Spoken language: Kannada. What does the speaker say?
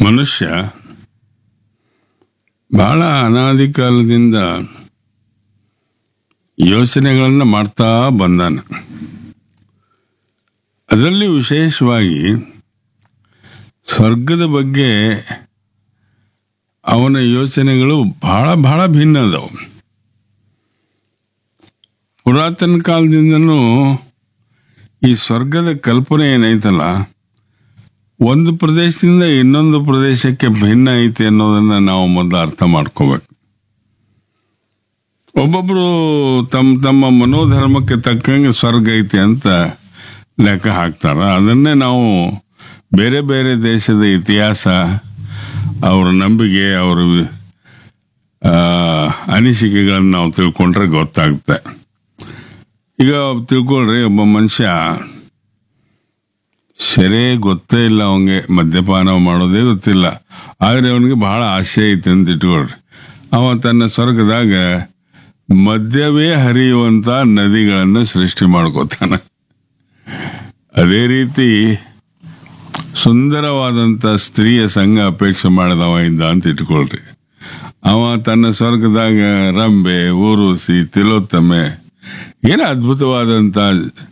ಮನುಷ್ಯ ಬಹಳ ಅನಾದಿ ಕಾಲದಿಂದ ಯೋಚನೆಗಳನ್ನು ಮಾಡ್ತಾ ಬಂದಾನ ಅದರಲ್ಲಿ ವಿಶೇಷವಾಗಿ ಸ್ವರ್ಗದ ಬಗ್ಗೆ ಅವನ ಯೋಚನೆಗಳು ಬಹಳ ಬಹಳ ಭಿನ್ನ ಅದಾವು ಪುರಾತನ ಕಾಲದಿಂದನೂ ಈ ಸ್ವರ್ಗದ ಕಲ್ಪನೆ ಏನೈತಲ್ಲ ಒಂದು ಪ್ರದೇಶದಿಂದ ಇನ್ನೊಂದು ಪ್ರದೇಶಕ್ಕೆ ಭಿನ್ನ ಐತಿ ಅನ್ನೋದನ್ನ ನಾವು ಮೊದಲು ಅರ್ಥ ಮಾಡ್ಕೋಬೇಕು ಒಬ್ಬೊಬ್ರು ತಮ್ಮ ತಮ್ಮ ಮನೋಧರ್ಮಕ್ಕೆ ತಕ್ಕಂಗೆ ಸ್ವರ್ಗ ಐತಿ ಅಂತ ಲೆಕ್ಕ ಹಾಕ್ತಾರ ಅದನ್ನೇ ನಾವು ಬೇರೆ ಬೇರೆ ದೇಶದ ಇತಿಹಾಸ ಅವರ ನಂಬಿಕೆ ಅವರ ಆ, ಅನಿಸಿಕೆಗಳನ್ನು ನಾವು ತಿಳ್ಕೊಂಡ್ರೆ ಗೊತ್ತಾಗುತ್ತೆ ಈಗ ತಿಳ್ಕೊಳ್ರಿ ಒಬ್ಬ ಮನುಷ್ಯ ಸರಿ ಗೊತ್ತೇ ಇಲ್ಲ ಅವನಿಗೆ ಮದ್ಯಪಾನ ಮಾಡೋದೇ ಗೊತ್ತಿಲ್ಲ ಆದರೆ ಅವನಿಗೆ ಬಹಳ ಆಸೆ ಐತೆ ಅಂತ ಇಟ್ಕೊಳ್ರಿ ಅವ ತನ್ನ ಸ್ವರ್ಗದಾಗ ಮದ್ಯವೇ ಹರಿಯುವಂತ ನದಿಗಳನ್ನು ಸೃಷ್ಟಿ ಮಾಡ್ಕೋತಾನ ಅದೇ ರೀತಿ ಸುಂದರವಾದಂಥ ಸ್ತ್ರೀಯ ಸಂಘ ಅಪೇಕ್ಷೆ ಮಾಡಿದವ ಇದ್ದ ಅಂತ ಇಟ್ಕೊಳ್ರಿ ಅವ ತನ್ನ ಸ್ವರ್ಗದಾಗ ರಂಬೆ ಊರುಸಿ ತಿಲೋತ್ತಮೆ ಏನೋ ಅದ್ಭುತವಾದಂಥ